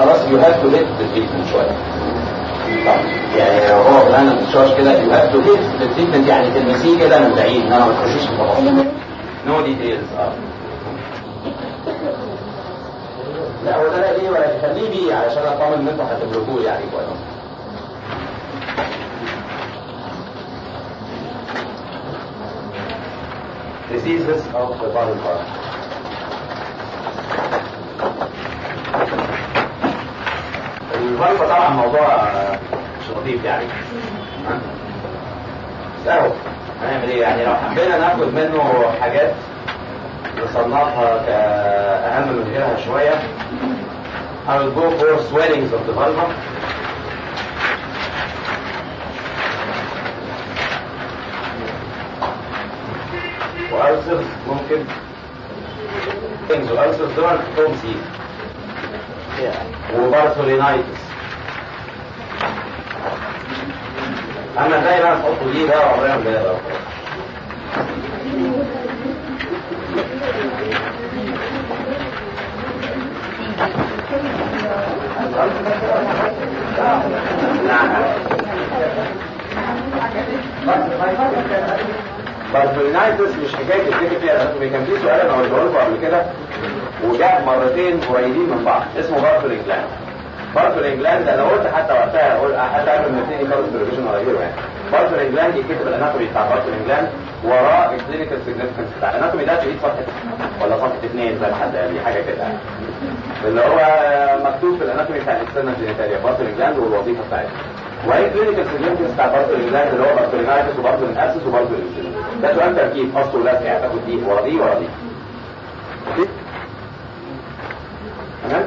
خلاص يو هاف تو هيت التريتمنت شويه طب يعني هو بلان الديسشارج كده يو هاف تو هيت التريتمنت يعني تلمسيه كده من بعيد انما ما تخشيش في التفاصيل نو ديتيلز اه لا هو ده لا ليه ولا خليه بيه علشان اطمن ان انتوا هتملكوه يعني كويس diseases of the body part. الفالفا طبعا موضوع مش لطيف يعني سهل هنعمل ايه يعني لو حبينا ناخد منه حاجات نصنفها كأهم من غيرها شوية I will go for swellings of the vulva وألسرز ممكن things وألسرز دول توم سي وبارثولينايتس أما دايما تحطوا دي ده وعمرنا ما ده بارثولينايتس مش حكايه تفتكر فيها الاناتومي كان في سؤال انا قلته لكم قبل كده وجاء مرتين قريبين من بعض اسمه بارثولين جلاند بارثولين جلاند انا قلت حتى وقتها قلت حتى قبل ما تيجي خالص بريفيجن ولا غيره يعني بارثولين جلاند يكتب الاناتومي بتاع بارثولين جلاند وراه الكلينيكال سيجنفكنس بتاع الاناتومي ده تلاقيه صفحه ولا صفحه اثنين زي ما حد قال لي حاجه كده يعني اللي هو مكتوب في الاناتومي بتاع الاكسترنال جينيتاليا بارثولين جلاند والوظيفه بتاعتها وهي كلينيكال سيجنفكنس بتاع بارثولين جلاند اللي هو بارثولينايتس وبارثولين اسس وبارثولين ده سؤال تركيب اصل ولازم يعني تاخد دي ورا دي ورا دي اوكي تمام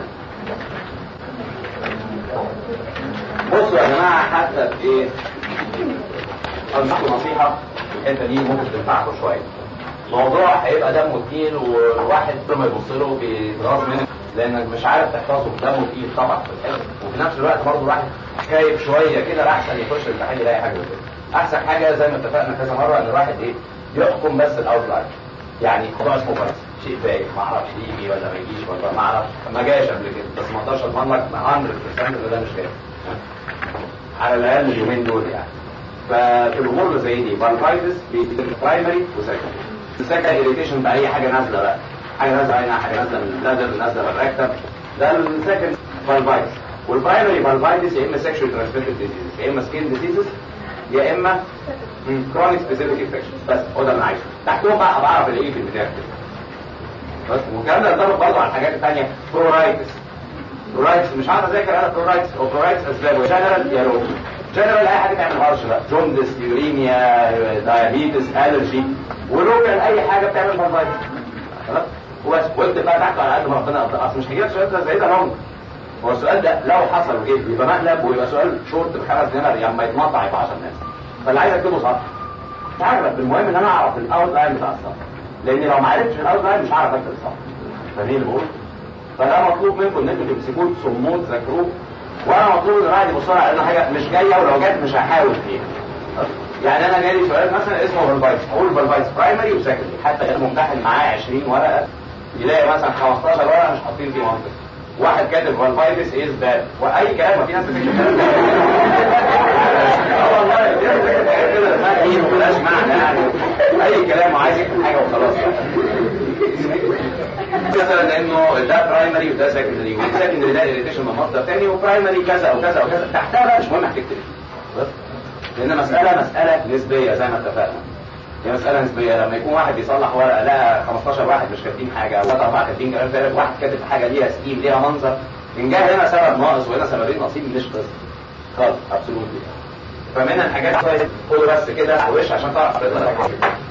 بصوا يا جماعه حتى في ايه انصحكم نصيحه الحته دي ممكن تنفعكم شويه موضوع هيبقى دمه تقيل والواحد كل ما يبص له بيتغاظ منه لانك مش عارف تحفظه دمه تقيل طبعا في الحفظ وفي نفس الوقت برضه الواحد خايف شويه كده احسن يخش الامتحان يلاقي حاجه كده احسن حاجه زي ما اتفقنا كذا مره ان الواحد ايه يحكم بس الاوتلاين يعني موضوع اسمه بس شيء باين ما اعرفش يجي ولا ما يجيش ولا ما اعرفش ما جاش قبل كده بس ما اقدرش اضمن لك 100% ان ده مش جاي على الاقل اليومين دول يعني ففي الامور اللي زي دي فالفايتس برايمري وسكندري السكندري اريتيشن باي حاجه نازله بقى حاجه نازله عينها حاجه نازله من البلادر نازله من الريكتم ده السكند فالفايتس والبرايمري فالفايتس يا اما سكشوال ترانسميتد ديزيز يا اما سكين ديزيزز يا اما كرونيك سبيسيفيك انفكشن بس هو ده اللي انا عايزه تحتهم بقى بعرف الايه في البدايه بس والكلام ده ينطبق برضه على الحاجات الثانيه برورايتس برورايتس مش عارف اذاكر انا برورايتس او برورايتس اسبابه جنرال يا لوكال جنرال اي حاجه تعمل هرش بقى جوندس يوريميا دايابيتس الرجي ولوكال اي حاجه بتعمل فالفايتس خلاص وبس قلت بقى تحت على قد ما ربنا اصل مش هجيب سؤال ده زي ده لونج هو السؤال ده لو حصل وجه يبقى مقلب ويبقى سؤال شورت بخمس نمر يعني ما يتمطع يبقى 10 ناس فاللي عايز اكتبه صح مش عارف المهم ان انا اعرف الاوت لاين بتاع الصف لان لو ما عرفتش الاوت لاين مش هعرف اكتب الصف فاهمين اللي بقول فده مطلوب منكم ان انتوا تمسكوه تصموه تذاكروه وانا مطلوب ان الواحد يبص على ان حاجه مش جايه ولو جت مش هحاول فيها يعني انا جالي سؤال مثلا اسمه فالفايس اقول فالفايس برايمري وسكندري حتى الممتحن معاه 20 ورقه يلاقي مثلا 15 ورقه مش حاطين فيه منطق واحد كاتب فالفايتس از باد واي كلام في ناس بتكتب كلام اه والله في ناس بتكتب كده ما هي ملهاش معنى يعني اي كلام وعايز يكتب حاجه وخلاص مثلا انه ده برايمري وده سكندري والسكندري ده اريتيشن من مصدر تاني وبرايمري كذا وكذا وكذا تحتها بقى مش مهم هتكتب بس لان مساله مساله نسبيه زي ما اتفقنا هي مسألة نسبية لما يكون واحد بيصلح ورقة لقى 15 واحد مش كاتبين حاجة أو أربعة كاتبين كلام فارغ واحد كاتب حاجة ليها سكيم ليها منظر إن جه هنا سبب ناقص وهنا سببين ناقصين مش قصة خالص أبسولوتلي فمن الحاجات خدوا بس كده على الوش عشان تعرف تقدر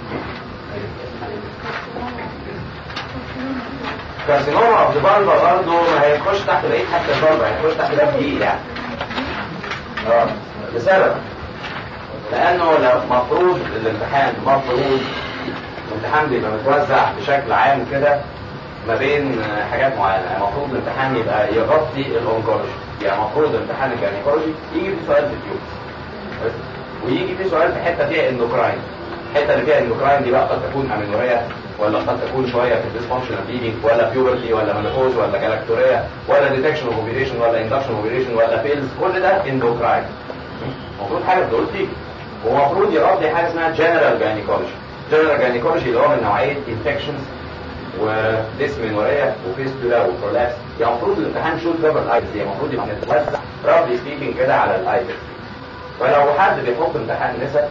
كارسينوما اوف ذا برضه ما هيخش تحت بقيه حتى البرضه هيخش تحت ده دقيق يعني اه لسبب لانه لو مفروض الامتحان مفروض الامتحان بيبقى متوزع بشكل عام كده ما بين حاجات معينه يعني المفروض الامتحان يبقى يغطي الاونكولوجي يعني المفروض امتحان الجانيكولوجي يجي فيه سؤال في التيوب ويجي فيه سؤال في حته فيها اندوكراين الحته اللي فيها اندوكراين دي بقى قد تكون امينوريا ولا قد تكون شويه في الديسفانكشنال فيدنج ولا بيوبرتي ولا منopause ولا جلاكتوريا ولا ديتكشن اوف اوفيليشن ولا اندكشن اوفيليشن ولا بيلز كل ده اندوكراين المفروض حاجه دول فيك ومفروض يرد حاجه اسمها جنرال جاينيكولوجي جنرال جاينيكولوجي اللي هو من نوعيه انفكشنز وديسمينوريا وفيستولا وبرولابس يعني المفروض الامتحان شوت كفر الايتس يعني المفروض يبقى متوزع رابلي سبيكينج كده على الايتس فلو حد بيحط امتحان نسب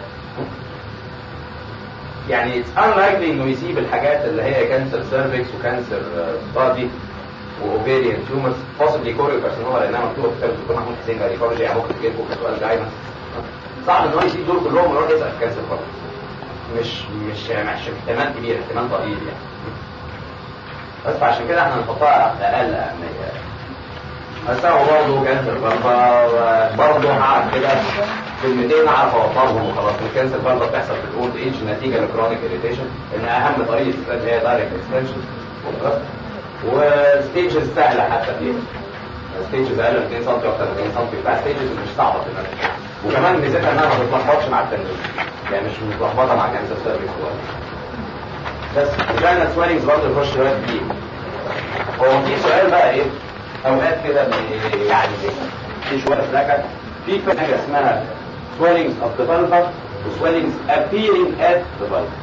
يعني اتس unlikely انه يسيب الحاجات اللي هي كانسر سيرفكس وكانسر بادي واوفيريان تيومرز possibly كوريو كارسينوما لانها مكتوبه في كتاب الدكتور محمود حسين جاينيكولوجي يعني ممكن تجيبكم كسؤال دايما صعب ان هو يسيب دول كلهم ويروح يسال في كانسر بادي مش مش مش احتمال كبير احتمال ضئيل يعني بس عشان كده احنا نحطها اقل اهميه بس هو برضه كانسر فالفا برضه هعرف كده كلمتين اعرف اوفرهم وخلاص الكانسر فالفا بتحصل في الاولد ايج نتيجه لكرونيك اريتيشن ان اهم طريقه استخدام هي دايركت اكستنشن وستيجز سهله حتى فيها ستيجز اقل من 2 سم اكتر من 2 سم بتاع ستيجز مش صعبه في الناس وكمان ميزتها انها ما بتتلخبطش مع التنزيل يعني مش متلخبطه مع كانسر سيرفيس بس وكانت سويلنجز برضه يخش شويه فيه هو في سؤال بقى ايه اوقات كده يعني في شويه فلاكه في حاجه اسمها swellings of the vulva swellings appearing at the vulva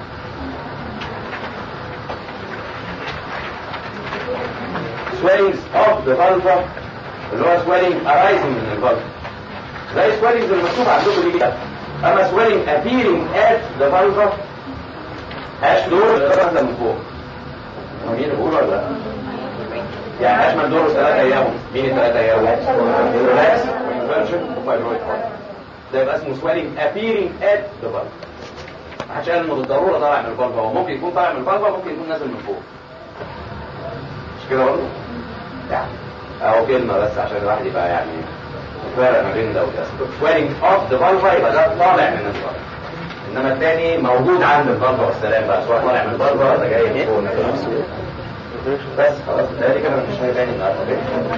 swellings of the vulva اللي هو swelling arising من الفالفا زي swellings المكتوب عندكم دي كده اما swelling appearing at the vulva هاش دور واحده من فوق مين بيقول ولا لا؟ يعني اشمل دوره ثلاثة ايام مين الثلاثة ايام؟ ريلاكس وانفرشن وفايبرويد ده يبقى اسمه swelling appearing at the vulva محدش قال انه بالضروره طالع من الفالفا هو ممكن يكون طالع من الفالفا ممكن يكون نازل من فوق مش كده برضه؟ يعني اهو كلمه بس عشان الواحد يبقى يعني فرق ما بين ده وده swelling of the vulva يبقى ده طالع من الفالفا انما الثاني موجود عند الفالفا والسلام بقى سواء طالع من الفالفا ولا جاي من فوق بس خلاص ده كده مفيش حاجه تاني النهارده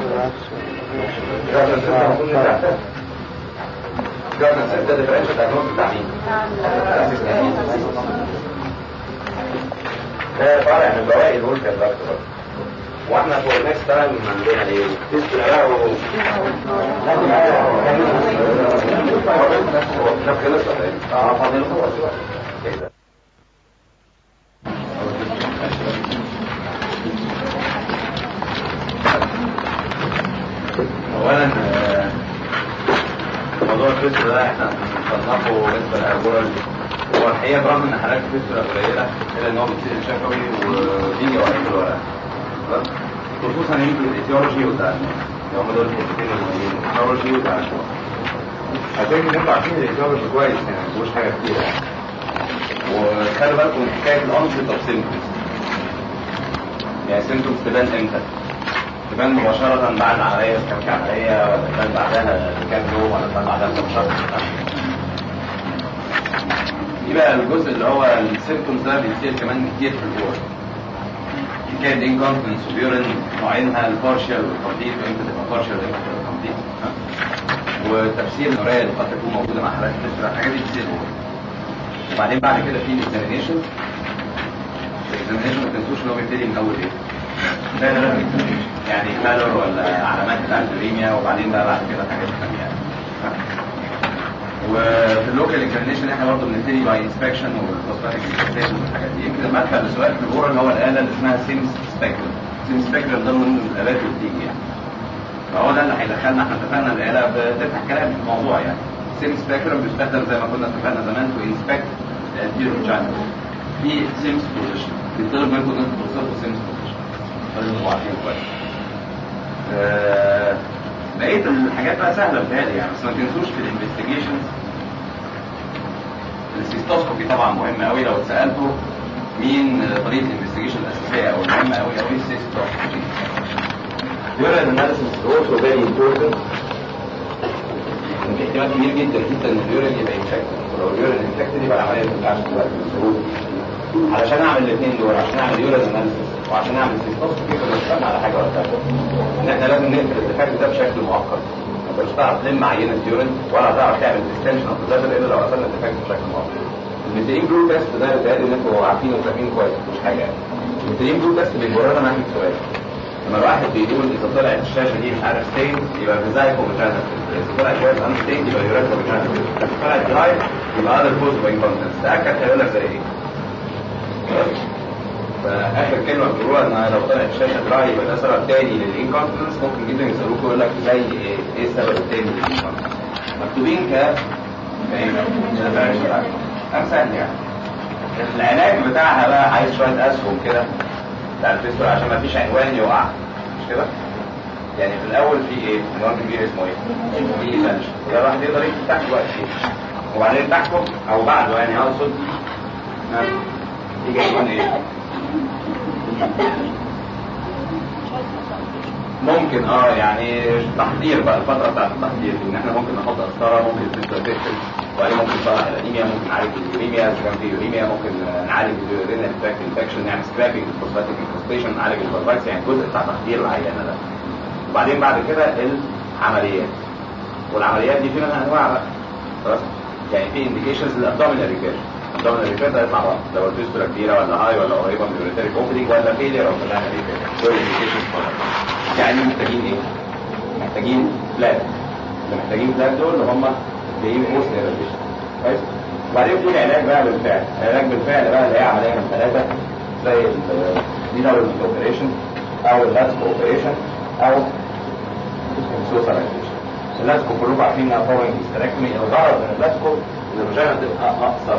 جارنا سيستم ديفرنشال دايجنوز بتاع مين؟ ده طالع من بواقي الولكر لاكت واحنا فور نكست تايم عندنا ايه؟ ده خلص ولا ايه؟ اه فاضل خلاص كده اولا موضوع الفيستر ده احنا بنصنفه بالنسبه للارجورال هو الحقيقه برغم ان حالات الفيستر قليله الا ان هو بيصير شفوي وبيجي ورا الورق خصوصا يمكن الايتيولوجي والتعليم هم دول الحتتين المهمين الايتيولوجي والتعليم عشان كده انتوا عارفين الايتيولوجي كويس يعني ما فيهوش حاجه كتير يعني وخلي بالكم من حكايه الانشط اوف سيمبتومز يعني سيمبتومز تبان امتى؟ تبان مباشرة بعد العملية كان في عملية ولا تبان بعدها بكام يوم ولا تبان بعدها بكام شهر دي بقى الجزء اللي هو السيمبتومز ده بيصير كمان كتير في الجوع حكاية الانكونفدنس وبيورين نوعينها البارشال والكومبليت وامتى تبقى بارشال وامتى تبقى كومبليت وتفسير النورية اللي قد تكون موجودة مع حالات الفيسترا الحاجات دي بتصير وبعدين بعد كده في الاكزامينيشن الاكزامينيشن ما تنسوش ان هو بيبتدي من اول ايه؟ لا لا لا يعني كالور ولا علامات بتاع البوليميا وبعدين بقى بعد كده حاجات ثانيه يعني وفي اللوكال اكزامينيشن احنا برضه بنبتدي باي انسبكشن والكوستاتيك اكزامينيشن والحاجات دي يمكن المدخل لسؤال في الاورال هو الاله اللي اسمها سيمس سبيكترم سيمس سبيكترم ده من الالات اللي بتيجي يعني فهو ده اللي هيدخلنا احنا اتفقنا الاله بتفتح كلام في الموضوع يعني سيمس سبيكترم بيستخدم زي ما كنا اتفقنا زمان تو انسبكت الانتيريور جانب في سيمس بوزيشن بيطلب منكم ان انتوا توصفوا سيمس بوزيشن لازم تبقوا عارفين كويس آه بقيه الحاجات بقى سهله بتهيألي يعني بس ما تنسوش في الانفستيجيشنز السيستوسكوبي طبعا مهم قوي لو اتسالته مين طريقه الانفستيجيشن الاساسيه او المهمه قوي قوي السيستوسكوبي Urine analysis is also very important. في احتمال كبير جدا جدا ان اليورين يبقى انفكتد ولو اليورين انفكتد يبقى العمليه ما تنفعش دلوقتي بسهوله علشان اعمل الاثنين دول عشان اعمل يورين اناليسيس وعشان اعمل سيستوسكوبي كنا اتفقنا على حاجه ولا حاجه ان احنا لازم نقفل الديفكت ده بشكل مؤقت انت مش هتعرف تلم عينه يورين ولا هتعرف تعمل ديستنشن اوف ذا الا لو قفلنا الديفكت بشكل مؤقت الميثيلين بلو تيست ده بيتهيألي ان انتوا عارفينه وفاهمينه كويس مش حاجه يعني الميثيلين بلو تيست بيجرنا ناحيه سؤال لما الواحد بيقول اذا طلعت الشاشه دي مش عارف ستين يبقى فيزايك ومجانا اذا طلعت كويس ان ستين يبقى يوريك ومجانا اذا طلعت دراي يبقى هذا الفوز بانكونتنس تاكد هيقول لك زي ايه فاخر كلمه بتقولوها ان لو طلعت الشاشه دراي يبقى ده سبب تاني للانكونتنس ممكن جدا يسالوك يقول لك زي ايه ايه السبب التاني للانكونتنس مكتوبين ك امثال يعني العلاج بتاعها بقى عايز شويه اسهم كده بتاع الفيستول عشان ما فيش عنوان يقع مش كده؟ يعني في الاول في ايه؟ عنوان كبير اسمه ايه؟ في ايفنش ده الواحد يقدر يكتب تحته بقى فيه وبعدين تحته او بعده يعني اقصد يجي عنوان ايه؟ ممكن اه يعني تحضير بقى الفترة بتاعت التحضير ان احنا ممكن نحط قسطرة ممكن تستراتيكشن وبعدين ممكن نصلح الانيميا ممكن نعالج اليوريميا اذا كان في يوريميا ممكن نعالج اليورينال تراكت انفكشن نعمل سكرابنج الفوسفاتيك انفستيشن نعالج الفالفايتس يعني جزء بتاع تحضير العيان ده وبعدين بعد كده العمليات والعمليات دي في منها انواع بقى خلاص يعني في انديكيشنز للابدومينال ريبير الابدومينال ريبير ده يطلع بقى لو الفيستولا كبيره ولا هاي ولا قريبه من اليوريتريك اوبننج ولا فيلير او كلها ريبير دول انديكيشنز يعني محتاجين ايه؟ محتاجين فلات اللي محتاجين فلات دول اللي هم جايين بوست نيرفيشن كويس وبعدين في العلاج بقى بالفعل العلاج بالفعل بقى اللي هي عمليه من ثلاثه زي الدينال اوبريشن او اللاتسكو اوبريشن او السوسرايزيشن اللاتسكو كلكم عارفين انها فورين هيستريكتومي الغرض من اللاتسكو ان الرجاله تبقى اقصر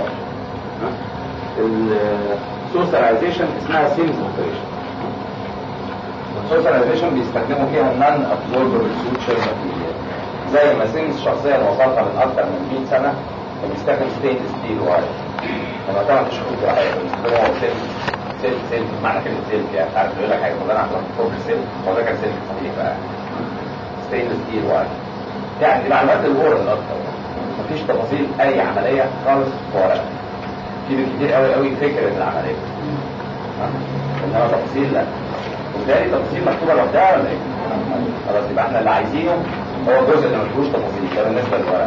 السوسرايزيشن اسمها سيمز اوبريشن السوشياليزيشن بيستخدموا فيها نون ابزوربر سوتشر ماتيريال زي ما سيمز شخصيا وصلها من اكثر من 100 سنه فبيستخدم ستين ستيل واير لما طبعا تشوفوا جراحيه بيستخدموا سيل سيل سيل معنى كلمه سيل يعني عارف يقول لك حاجه فلان عشان فوق السيل هو ده كان سيل صحيح بقى ستين ستيل واير يعني دي معلومات الاورال اكتر مفيش تفاصيل اي عمليه خالص في ورقه في بالكتير قوي قوي فكره العمليه انما تفاصيل لا وبالتالي تفاصيل مكتوبه لوحدها ولا ايه؟ خلاص يبقى احنا اللي عايزينه هو الجزء اللي ما فيهوش تفاصيل ده بالنسبه للورقه.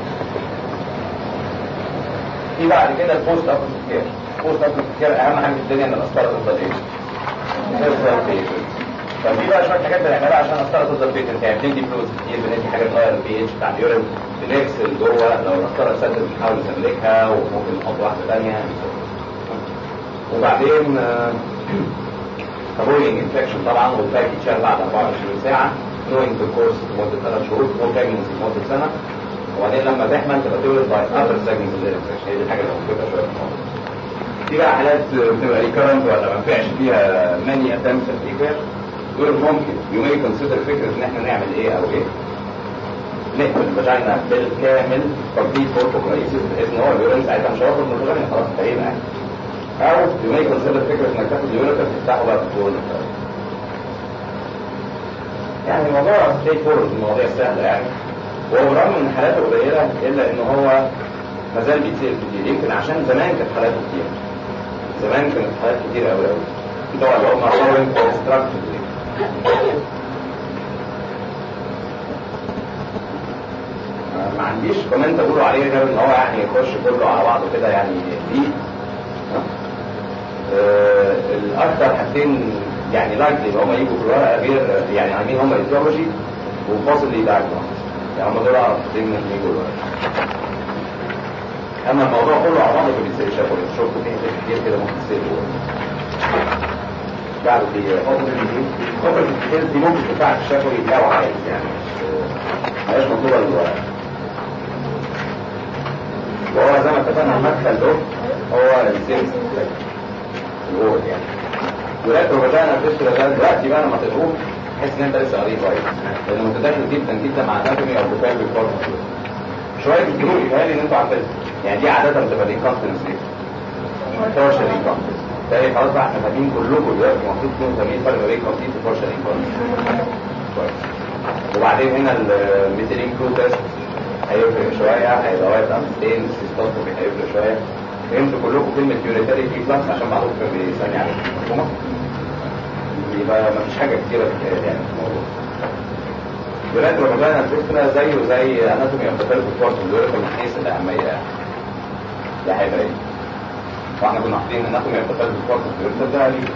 في بعد كده البوست اب كير البوست اب كير اهم حاجه في الدنيا ان القسطره تفضل ايه؟ تفضل بيتنت ففي بقى شويه حاجات بنعملها عشان القسطره تفضل بيتنت يعني بندي فلوس كتير بندي حاجه تغير البي اتش بتاع اليورين بنغسل جوه لو القسطره اتسدت بنحاول نسلكها وممكن نحط واحده ثانيه وبعدين avoiding انفكشن طبعا والباك يتشال بعد 24 ساعه نوينج بالكورس لمده ثلاث شهور نو بريجنسي لمده سنه وبعدين لما تحمل تبقى تولد باي اذر سيجنز للانفكشن هي دي الحاجه اللي موجوده شويه في الموضوع في بقى حالات بتبقى ريكرنت ولا ما ينفعش فيها ماني اتمت ريكير دول ممكن يو مي كونسيدر فكره ان احنا نعمل ايه او ايه نقفل الفاجينا بالكامل كومبليت فوركوكلايسيس بحيث ان هو اليورين ساعتها مش هيخرج من الفاجينا خلاص انتهينا يعني او يو مي كونسيدر فكره انك تاخد اليوريتر تفتحه بقى بالطول يعني الموضوع ستريت فورد المواضيع سهله يعني وبرغم ان حالاته قليله الا ان هو ما زال بيتسال كتير يمكن عشان زمان كانت حالاته كتير زمان كانت حالات كتير قوي قوي طبعا اللي هم فورين كونستراكتيف ما عنديش كومنت اقوله عليه غير ان هو يعني يخش كله على بعضه كده يعني دي آه الاكثر حاجتين يعني لايكلي ان هم يجوا في الورقه غير يعني عاملين هم ايديولوجي وبوسيبلي دايجنوز يعني هم دول اعرف حاجتين من يجوا الورقه اما الموضوع كله على بعضه فبيصير شافوا شفت فيه كتير كده ممكن تصير بعد دي اوبر دي دي ممكن تنفع في الشفوي لو عايز يعني مش مش مطلوبه للورقه وهو زي ما اتفقنا المدخل ده هو السيلز الوول يعني ولكن رجعنا الفيستولا ده دلوقتي بقى لما تقوم تحس ان انت لسه قريب كويس لان متداخل جدا جدا مع اناتومي او بروفايل ريكورد شويه الجنون يتهيألي ان انتوا عارفين يعني دي عاده بتبقى ريكونفدنس دي فورشال ريكونفدنس تاني خلاص بقى احنا فاهمين كلكم دلوقتي المفروض تكونوا فاهمين الفرق بين كومبليت وفورشال ريكونفدنس كويس وبعدين هنا الميثيلين كرو تيست هيفرق شويه هيبقى واقف امستين سيستوتومي هيفرق شويه فهمتوا كلكم كلمة يونيتاري في بلس عشان بعضكم كان بيسألني عليها مفهومة؟ يبقى ما فيش حاجة كتيرة بتتقال يعني في الموضوع. ولاد رمضان الفكرة زيه زي اناتومي اوف ذا فورس دول من حيث الأهمية يعني. ده هيبقى ايه؟ واحنا كنا حاطين اناتومي ارتفاع الفورس اليوريتر ده ليه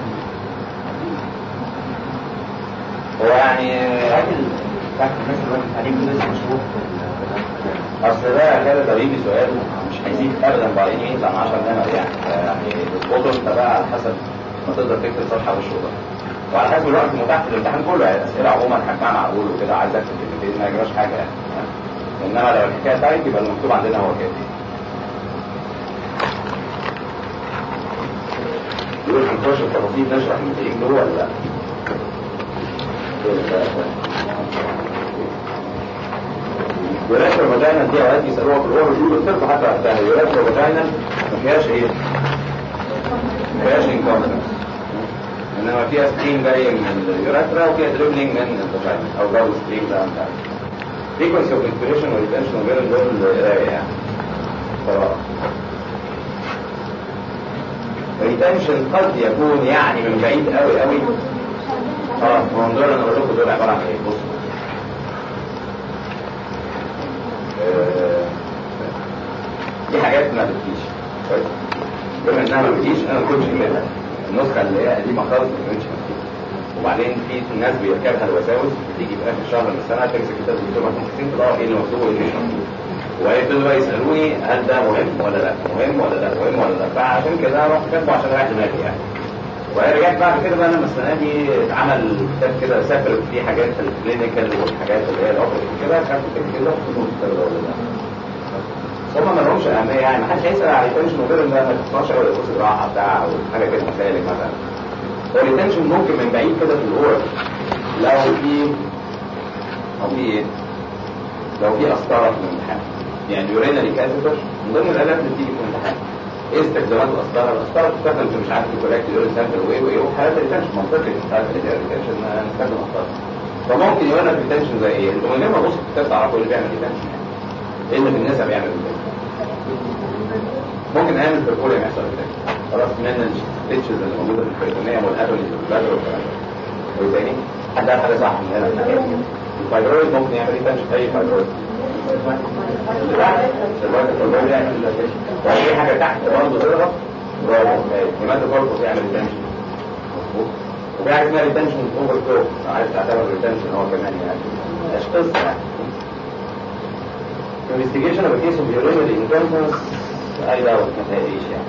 هو يعني راجل بتاعت الناس اللي واقف عليه كده لسه مشروع اصل ده كده ده بيجي سؤال مش هيزيد ابدا بعدين يطلع من 10 نمر يعني يعني تظبطه انت بقى على حسب ما تقدر تكتب صفحه وش وده وعلى حسب الوقت المتاح في الامتحان كله يعني الاسئله عموما حجمها معقول وكده عايز اكتب كلمتين ما يجراش حاجه يعني انما لو الحكايه تايت يبقى المكتوب عندنا هو كده يقول هنخش في تفاصيل نشرح النتائج دول ولا لا؟ يوراتر فاجينا دي اوقات بيسالوها في الاورال يقولوا الطب حتى وقتها يوراتر فاجينا ما فيهاش ايه؟ ما فيهاش انكونتنس انما فيها ستريم جاي من اليوراترا وفيها دريبلينج من الفاجينا او جو ستريم ده مش عارف frequency of inspiration والريتنشن وغير دول قرايه يعني قراءة الريتنشن قد يكون يعني من بعيد قوي قوي اه ما هم دول انا بقول لكم دول عباره عن ايه بصوا دي حاجات ما بتجيش كويس بما انها ما بتجيش انا ما كنتش منها النسخه اللي هي قديمه خالص ما كانتش مكتوبه وبعدين في ناس بيركبها الوساوس بتيجي في اخر شهر من السنه تمسك كتاب الدكتور محسن تلاقوا ايه اللي مكتوب وايه اللي مش مكتوب وهيبتدوا بقى يسالوني هل ده مهم ولا لا مهم ولا لا مهم ولا لا فعشان كده رحت كاتبه عشان اريح دماغي يعني ورجعت بعد كده بقى لما السنه دي اتعمل كتاب كده سافرت فيه حاجات في الكلينيكال والحاجات اللي هي الاوبريتيف كده خدت كده الكتاب ده ولا لا هم ما لهمش اهميه يعني ما حدش هيسال على الريتنشن غير ان ما تسمعش اول الكورس الراحه بتاع او حاجه كده مسالك مثلا الريتنشن ممكن من بعيد كده في الاورال لو في او في ايه؟ لو في قسطره في الامتحان يعني يورينالي كاثيتر من ضمن الالات اللي بتيجي في الامتحان ايه استخدامات القسطره؟ القسطره بتستخدم في مش عارف كوريكت يورين سامبل وايه وايه وحالات الريتنشن منطقي في حالات الريتنشن نستخدم قسطره فممكن يقول لك ريتنشن زي ايه؟ انتوا من غير ما تبص في الكتاب تعرفوا اللي بيعمل ريتنشن ايه اللي في النسب بيعمل ريتنشن ممكن اعمل بركوليوم يحصل ريتنشن خلاص من الستيتشز اللي موجوده في البريتونيه والابوليز والبلادر والكلام ده وايه تاني؟ حد قال حاجه صح من هنا الحاجات دي الفايبرويد ممكن يعمل ريتنشن اي فايبرويد في حاجه تحت برضه تضغط برافو هيماتو كوربوس يعمل ريتنشن مظبوط وفي حاجه اسمها ريتنشن اوفر فلو عايز تعتبر ريتنشن هو كمان يعني مش قصه يعني investigation of a case of urinary incontinence اي دعوه ما تهديش يعني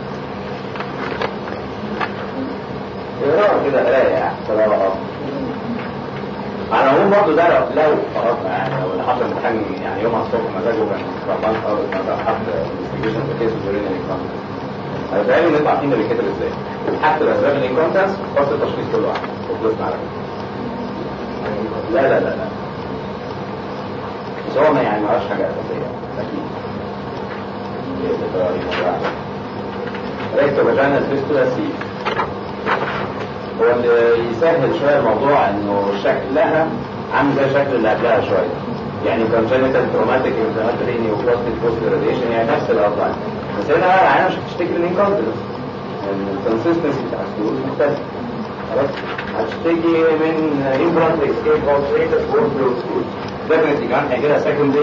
اقراها كده قرايه يعني قراءه على العموم برضه ده لو لو فرضنا يعني لو اللي حصل امتحان يعني يوم الصبح مزاجه كان غلطان خالص مثلا حط انفستيجيشن في كيس يورينال انكونتنس هتلاقي نطلع فينا بيتكتب ازاي حتى الاسباب الانكونتنس فصل التشخيص كل واحد وخلصنا على كده لا لا لا لا بس هو ما يعني ما حاجه اساسيه اكيد ريكتو فاجينال فيستولا سي هو اللي يسهل شويه الموضوع انه شكلها عامل زي الشكل اللي قبلها شويه يعني كونجنتال تروماتيك انفلاماتوري نيوبلاستيك بوست راديشن يعني نفس الاوضاع بس هنا بقى العينه مش هتشتكي من انكونتنس الكونسستنسي بتاع السلوك مختلف خلاص هتشتكي من انفرانت اسكيب او ستريتس وورد فلو سكول ديفنتلي كمان هيجي لها سكندري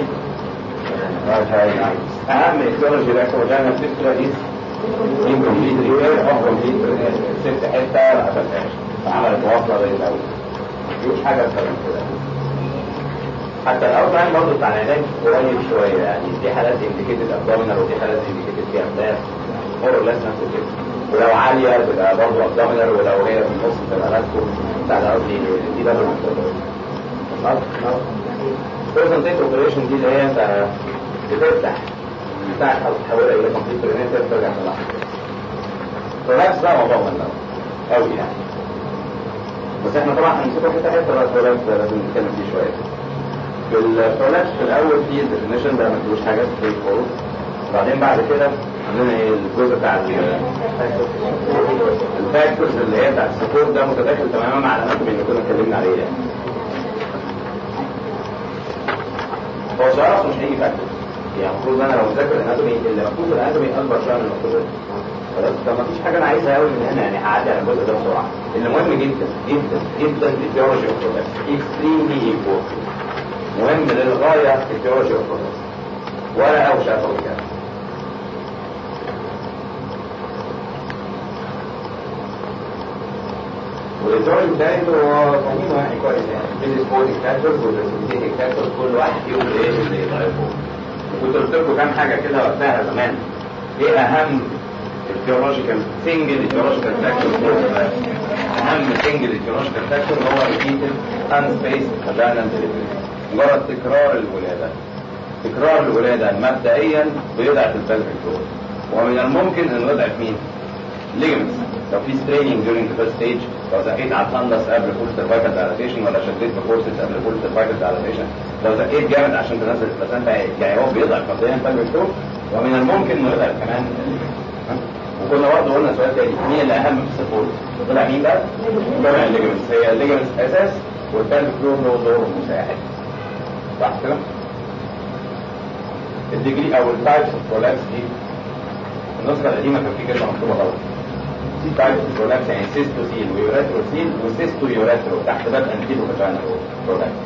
اهم ايديولوجي ريكتو فاجينال فيستولا دي incomplete repair او complete ست حته ما قفلتهاش فعملت واصله زي الاول مفيش حاجه اكتر من كده حتى الاوتلاين برضه بتاع العلاج قريب شويه يعني دي حالات انديكيتد ابدومينال ودي حالات انديكيتد فيها فلاس اور ليس نفس كده ولو عاليه تبقى برضه ابدومينال ولو هي في النص تبقى راسكو بتاع قصدي دي ده برزنتيت اوبريشن دي اللي هي انت بتفتح بتاعك او تحولها الى كمبيوتر ان انت ترجع تصلحها فلاكس ده موضوع مهم قوي يعني بس احنا طبعا هنسيبه حته حته بس فلاكس ده لازم نتكلم فيه شويه في الفلاكس في الاول في ديفينيشن ده ما فيهوش حاجات ستريت فورورد وبعدين بعد كده عندنا ايه الجزء بتاع الفاكتورز اللي هي بتاع السبورت ده متداخل تماما مع الاناتومي اللي كنا اتكلمنا عليه يعني هو صراحه مش هيجي فاكتور يعني المفروض انا لو مذاكر الاناتومي اللي مكتوب في الاناتومي اكبر شويه من المكتوب خلاص فما فيش حاجه انا عايزها قوي من هنا يعني هعدي على الجزء ده بسرعه اللي مهم جدا جدا جدا في الثيولوجي اوف بروسس اكستريملي امبورتنت مهم للغايه في الثيولوجي اوف بروسس ولا اوشك من كده والإيديولوجي بتاعته هو فاهمينه يعني كويس يعني الديسبوزيك فاكتورز والريسبيتيك فاكتورز كل واحد فيهم ايه اللي يضعفه وكنت قلت لكم كام حاجة كده وقتها زمان ايه أهم الثيولوجيكال سنجل الثيولوجيكال فاكتور اهم سنجل الثيولوجيكال فاكتور هو ريبيتد انسبيس فاجينال ديليفري مجرد تكرار الولاده تكرار الولاده مبدئيا بيضعف البلفيك فلور ومن الممكن انه يضعف مين؟ ليجمنتس لو في ستريننج during the first stage لو زقيت على الفندس قبل فول سيرفايكال دايلاتيشن ولا شديت بكورسز قبل فول سيرفايكال دايلاتيشن لو زقيت جامد عشان تنزل البلاسنتا يعني هو بيضعف مبدئيا البلفيك فلور ومن الممكن انه يضعف كمان وكنا برضه قلنا سؤال تاني مين اللي اهم في السبورت؟ طلع مين بقى؟ طلع الليجمنتس هي الليجمنتس اساس والبلفيك فلور له دور مساعد صح كده؟ الديجري او التايبس اوف برولابس دي النسخه القديمه كان في كلمه مكتوبه غلط في تايبس اوف برولابس يعني سيستوسيل ويوريتروسيل وسيستو يوريترو تحت باب انتيلو فاجينال برولابس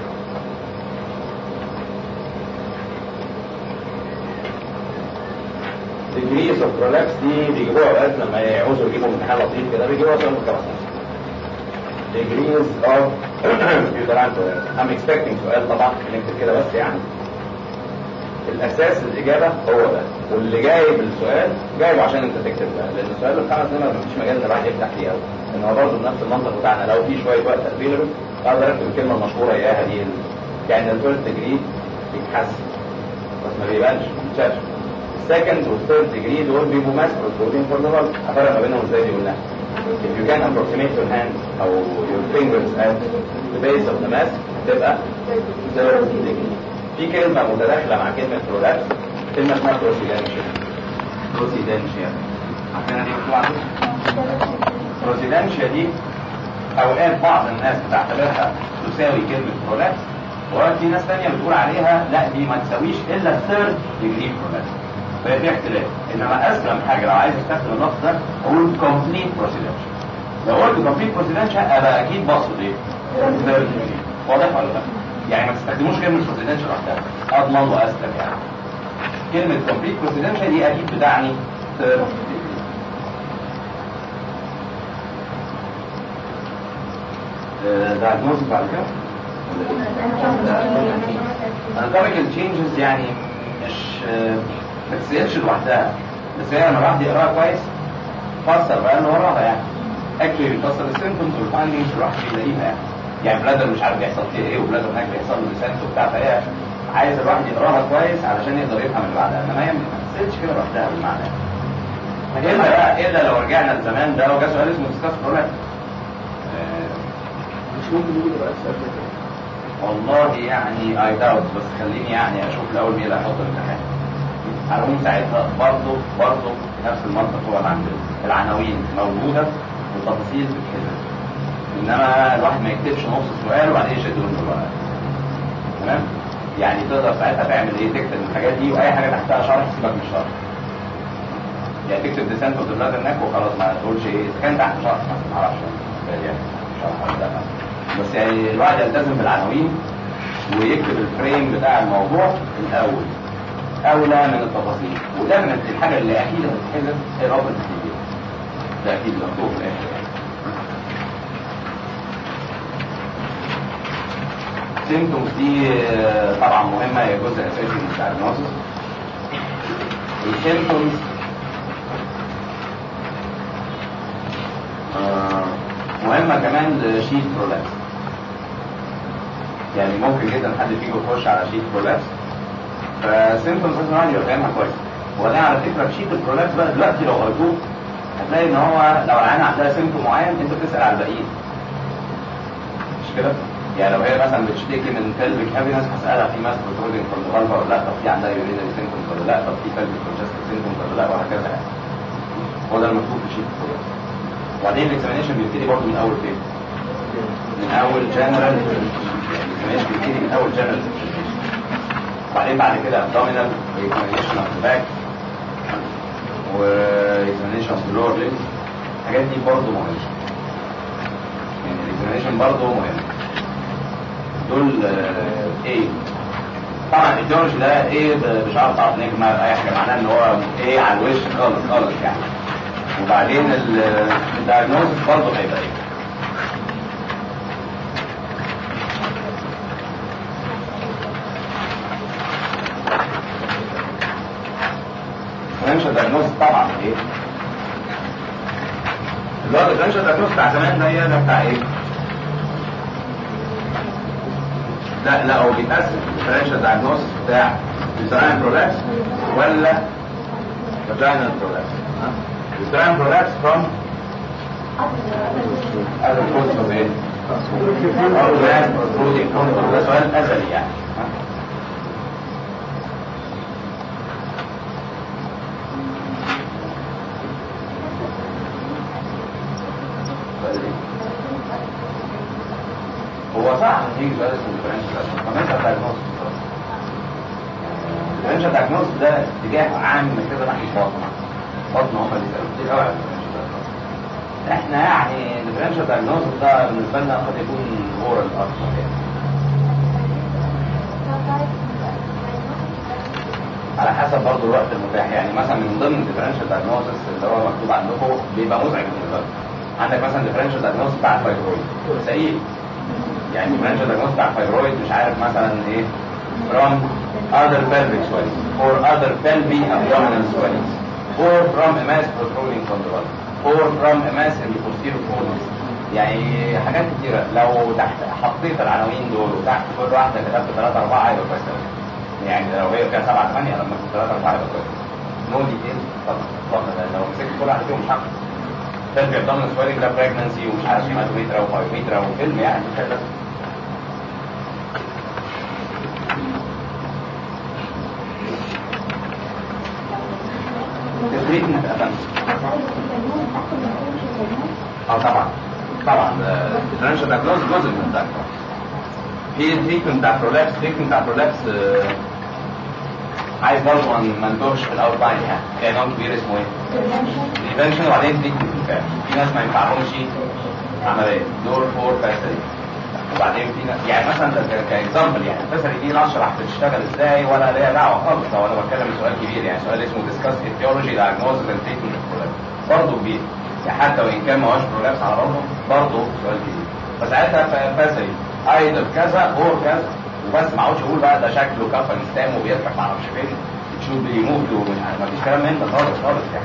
degrees of prolapse دي بيجيبوها اوقات لما يعوزوا يجيبوا امتحان لطيف كده بيجيبوها سؤال متوسط degrees of uterine prolapse I'm expecting سؤال طبعا نكتب كده بس يعني الاساس الاجابه هو ده واللي جايب السؤال جايبه عشان انت تكتب ده لان السؤال الخمس نمر مفيش مجال ان الواحد يفتح فيه قوي لان هو برضه بنفس المنطق بتاعنا لو في شويه وقت افيلبل اقدر اكتب الكلمه المشهوره اياها دي يعني الفيرست ديجري بيتحسن بس ما بيبانش ما بيتشافش السكند والثيرد ديجري دول بيبقوا ماس بروتين فور ذا هفرق ما بينهم ازاي دي قلنا if you can approximate your hand او your fingers at the base of the mass هتبقى third degree في كلمة متداخلة مع كلمة برولابس كلمة اسمها بروسيدانشيا بروسيدانشيا عارفينها دي مكتوبة عندكم؟ بروسيدانشيا دي أوقات بعض الناس بتعتبرها تساوي كلمة برولابس وأوقات في ناس تانية بتقول عليها لا دي ما تساويش إلا الثيرد ديجري برولابس فهي في اختلاف إنما أسلم حاجة لو عايز استخدم اللفظ ده أقول كومبليت بروسيدانشيا لو قلت كومبليت بروسيدانشيا أبقى أكيد بقصد إيه؟ ثيرد ديجري واضح ولا لا؟ يعني ما تستخدموش كلمة بروسيدنشال لوحدها اضمن واسلم يعني كلمة كومبليت بروسيدنشال دي اكيد بتعني دايجنوز بعد كده anatomical changes يعني مش ما تسيرش لوحدها بس هي لما الواحد يقراها كويس فسر بقى اللي وراها يعني اكشلي بيفسر السيمبتومز والفايندنجز الواحد بيلاقيها يعني يعني بلادر مش عارف بيحصل فيه ايه وبلادر هناك بيحصل له لسانس وبتاع فهي عايز الواحد يقراها كويس علشان يقدر يفهم اللي بعدها انما هي ما تسالش كده لوحدها بالمعنى الا بقى الا لو رجعنا لزمان ده وجا سؤال اسمه ديسكاس برولاب مش ممكن يجي دلوقتي سؤال زي كده والله يعني اي داوت بس خليني يعني اشوف الاول مين اللي هيحط الامتحان على العموم ساعتها برضه برضه نفس المنطق هو اللي عندنا العناوين موجوده والتفاصيل بتتحسب انما الواحد ما يكتبش نص السؤال وبعدين يشدهم في الورقه تمام يعني تقدر ساعتها تعمل ايه تكتب الحاجات دي واي حاجه تحتها شرح سيبك من الشرح يعني تكتب ديسنت اوف ذا بلاد هناك وخلاص ما تقولش ايه اذا كان تحت شرح مثلا ما اعرفش يعني شرح ولا لا بس يعني الواحد يلتزم بالعناوين ويكتب الفريم بتاع الموضوع الاول اولى من التفاصيل ودايما الحاجه اللي اكيد هتتحذف هي رابط النتيجه ده اكيد مكتوب في الاخر يعني السيمتومز دي طبعا مهمة هي جزء أساسي من الدايجنوستس السيمتومز مهمة كمان لشيت برولابس يعني ممكن جدا حد فيكم يخش على شيت برولابس فالسيمتومز لازم الواحد يبقى فاهمها كويس وبعدين على فكرة في شيت البرولابس بقى دلوقتي لو قريتوه هتلاقي ان هو لو العيان عندها سيمتوم معين انت بتسأل على الباقيين مش كده؟ يعني لو هي مثلا بتشتكي من pelvic heaviness هسألها في ماس بروتروجين فروم ذا ولا لا طب في عندها urinary symptoms ولا لا طب في pelvic congestive symptoms ولا لا وهكذا يعني هو ده المكتوب في الشيت وبعدين الاكزامينشن بيبتدي برضه من اول فين؟ من اول جنرال الاكزامينشن بيبتدي من اول جنرال وبعدين بعد كده abdominal examination of the back و examination of the lower limbs الحاجات دي برضه مهمة يعني الاكزامينشن برضه مهم دول ايه طبعا الجورج ده ايه مش عارف تعرف نجمة اي حاجة معناه ان هو ايه على الوش خالص خالص يعني وبعدين الدايجنوستس برضه هيبقى ايه الديفرنشال دايجنوز طبعا ايه اللي هو الديفرنشال دايجنوز بتاع زمان ده ده بتاع ايه لا لا هو بيتقسم الديفرنشال دايجنوز بتاع uterine prolapse ولا vaginal prolapse ها uterine prolapse from other causes of ايه organ or protein control ده سؤال ازلي يعني ها؟ هو صح ان يجي سؤال اسمه differential diagnosis diagnosis differential diagnosis ده اتجاه عام كده ناحيه بطن بطن هم اللي بيسالوا كتير قوي على differential diagnosis. احنا يعني differential diagnosis ده بالنسبه لنا قد يكون اورال اكتر يعني على حسب برضه الوقت المتاح يعني مثلا من ضمن الديفرنشال دايجنوستس اللي هو مكتوب عندكم بيبقى مزعج بالنسبه لكم عندك مثلا ديفرنشال دايجنوستس بتاع الفايبرويد سئيل يعني ديفرنشال دايجنوستس بتاع الفايبرويد مش عارف مثلا ايه from other pelvic swellings or other pelvic abdominal swellings or from a mass protruding from the body or from a mass in the posterior colon يعني حاجات كتيرة لو تحت حطيت العناوين دول وتحت كل واحدة كتبت ثلاثة أربعة هيبقى كويس أوي. يعني لو هي كانت سبعة ثمانية لما كنت ثلاثة أربعة يبقى كويس نو ديتيل طبعا طبعا لو مسكت كل واحدة فيهم مش هعرف تلبي ابدومينال سويلنج ده بريجنسي ومش عارف هيماتوميترا وفايوميترا وفيلم يعني مش هيبقى التريتمنت أهم اه طبعا طبعا الديفرنشال دايجنوز جزء من الدايجنوز في التريتمنت بتاع برولابس التريتمنت بتاع برولابس عايز برضه ما ما نتوهش في الاول لاين يعني كان نوع كبير اسمه ايه؟ بريفنشن وبعدين تريتمنت بالفعل في ناس ما ينفعهمش عمليه دور فور فاسري وبعدين في ناس يعني مثلا كاكزامبل يعني الفاسري دي لا اشرح بتشتغل ازاي ولا ليها دعوه خالص لو انا بتكلم سؤال كبير يعني سؤال اسمه ديسكاس ايتيولوجي دايجنوزز اند تريتمنت برضه كبير يعني حتى وان كان ما هوش برولابس على بعضه برضه سؤال كبير فساعتها فاسري ايضا كذا اور كذا وبس ما اقعدش اقول بقى ده شكله كفن ستام وبيركب ما اعرفش فين تشوف بيموت ومش عارف ما فيش كلام من ده خالص خالص يعني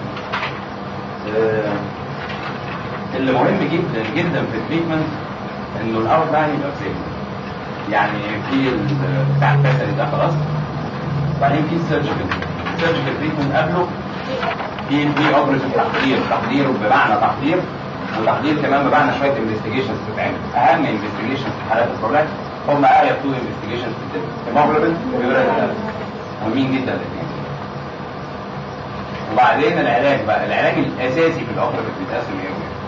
آه، اللي مهم جدا جدا في التريتمنت انه الاول لاين يبقى سيف يعني في ال- بتاع الفاسري ده خلاص وبعدين في السيرجيكال السيرجيكال تريتمنت قبله في في اوبريتيف تحضير تحضير بمعنى تحضير وتحضير كمان بمعنى شويه انفستيجيشنز بتتعمل اهم انفستيجيشنز في حالات البرولاكس هم اريا تو انفستيجيشنز في الدم هيموجلوبين ويورين مهمين جدا الاثنين وبعدين العلاج بقى العلاج الاساسي في الاوبريتيف بيتقسم ايه وإيه؟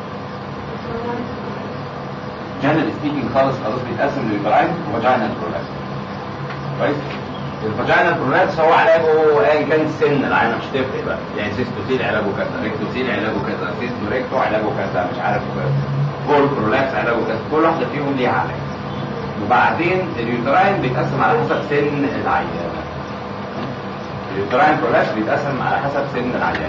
جنرال سبيكينج خالص خلاص بيتقسم للبراين وفاجينال برولابس كويس الفاجينال برولابس هو علاجه ايا كان سن العينه مش تفرق بقى يعني سيستوسيل علاجه كذا ريكتوسيل علاجه كذا سيستو ريكتو علاجه كذا مش عارف فول برولابس علاجه كذا كل واحده فيهم ليها علاج وبعدين اليوتراين بيتقسم على حسب سن العيان اليوتراين برولابس بيتقسم على حسب سن العيان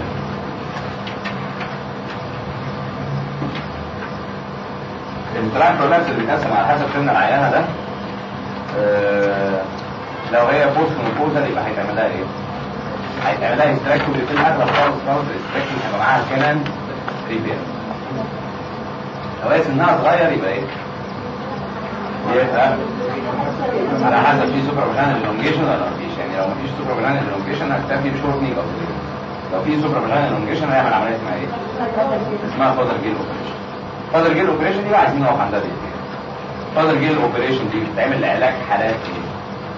اليوتراين برولابس بيتقسم على حسب سن العيانه ده آه، لو هي بوست مينوبوزال يبقى هيتعمل لها ايه؟ هيتعمل لها هيستراكتومي في الاغلب خالص خالص الاستراكتومي هيبقى معاها كمان ريبير لو هي سنها صغير يبقى ايه؟ يبقى على حسب في سوبر فاجينال الونجيشن ولا مفيش يعني لو مفيش سوبر فاجينال الونجيشن هتكتفي بشورت نيك لو في سوبر فاجينال الونجيشن هيعمل عمليه اسمها ايه؟ اسمها فاذر جيل اوبريشن فاذر جيل اوبريشن دي بقى عايزين نقف عندها دي فاذر جيل اوبريشن دي بتتعمل لعلاج حالات ايه؟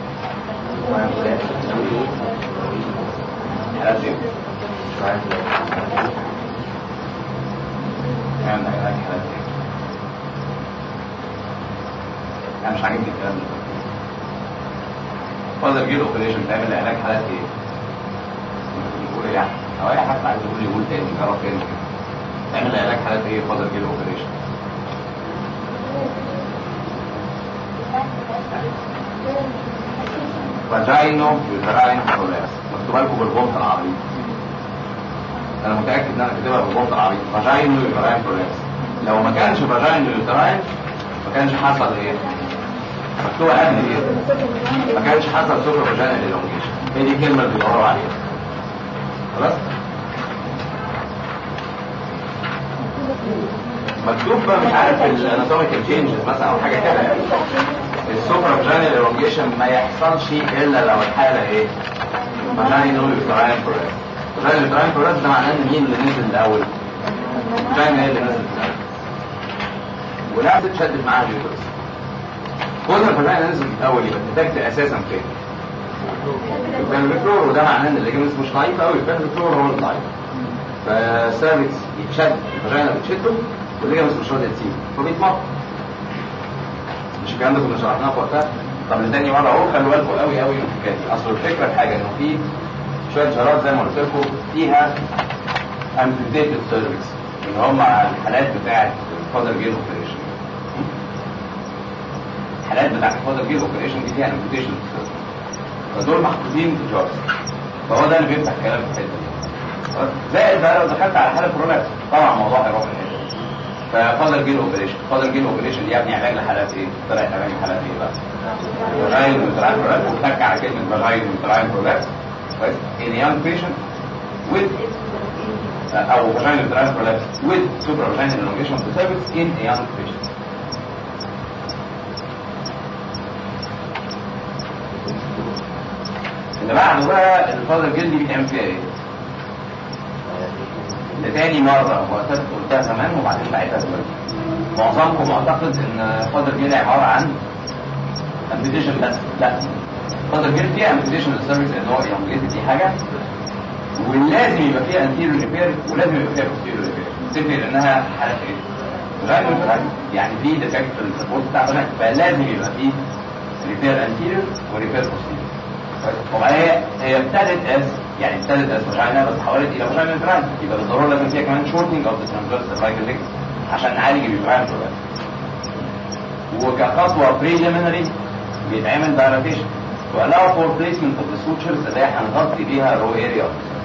حالات ايه؟ يعني علاج حالات ايه؟ انا مش عاجبني الكلام ده فاذر جيل اوبريشن بتعمل لعلاج حالات ايه؟ بيقول ايه يعني؟ او اي حد عايز يقول يقول تاني جرب تاني كده تعمل علاج حالات ايه فاذر جيل اوبريشن فاجاينو يوتراين برولابس مكتوبه لكم بالبنط العريض انا متاكد ان انا كاتبها بالبنط العريض فاجاينو يوتراين برولابس لو ما كانش فاجاينو يوتراين ما كانش حصل ايه مكتوبه قبل ايه ما كانش حصل سوبر فاجاينال الونجيشن هي دي الكلمه اللي بيدوروا عليها خلاص مكتوب بقى مش عارف الاناتوميكال تشينجز مثلا او حاجه كده يعني السوبرا فاجينال ايروجيشن ما يحصلش الا لو الحاله ايه؟ فاجينال يوتراين برولاس فاجينال يوتراين برولاس ده معناه ان مين اللي نزل الاول؟ فاجينال هي اللي نزلت الاول ولا تتشدد معاها اليوترس كل ما الفاجينال نزلت الاول يبقى الديتكت اساسا فين؟ البنفلور وده معناه ان الليجمنتس مش ضعيف قوي البنفلور هو الضعيف فالسيرفكس يتشد الفاجينا بتشده والليجمنتس مش راضيه تسيب فبيتمط مش الكلام ده كنا شرحناه في وقتها طب لتاني مره اهو خلوا بالكم قوي قوي من الحكايه دي اصل الفكره في حاجه انه في شويه جرات زي ما قلت لكم فيها امبيديتد سيرفكس اللي هم الحالات بتاعه فاذر جيل اوبريشن الحالات بتاعه الفاذر جيل اوبريشن دي فيها امبيديشن فدول محطوطين في جارز فهو ده اللي بيفتح الكلام في الحته دي زائد بقى لو دخلت على حاله برولابس طبعا الموضوع هيروح في الحته دي ففاضل جيل اوبريشن فاضل جيل اوبريشن دي يا ابني علاج لحالات ايه؟ طلعت علاج لحالات ايه بقى؟ فاجاين وتراين برولابس وتك على كلمه فاجاين وتراين برولابس كويس؟ in young patient with او فاجاين وتراين برولابس with supravaginal elongation of the cervix in a young patient اللي بعده بقى الفاضل جلدي بيتعمل فيها ايه؟ لتاني مرة وقتها قلتها زمان وبعدين بعيدها دلوقتي معظمكم معتقد ان فاضل جلدي عبارة عن امبيتيشن بس لا فاضل جلدي فيها امبيتيشن للسيرفيس ان هو يومجيت دي حاجة ولازم يبقى فيها انتيريور ريبير ولازم يبقى فيها بوستيريور ريبير سيبني لانها حالة ايه؟ غير يعني في ديفكت في السبورت بتاع بنات فلازم يبقى فيه ريبير انتيريور وريبير بوستيريور وبعدين هي ابتدت از يعني ابتدت از فاجينا بس حولت الى فاجينا انفراد يبقى بالضروره لازم فيها كمان شورتنج اوف ذا ترانسفيرس سيرفايكال ليج عشان نعالج الانفراد وكخطوه بريليمينري بيتعمل دايلاتيشن والاو فور بليسمنت اوف ذا سوتشرز اللي هي هنغطي بيها رو اريا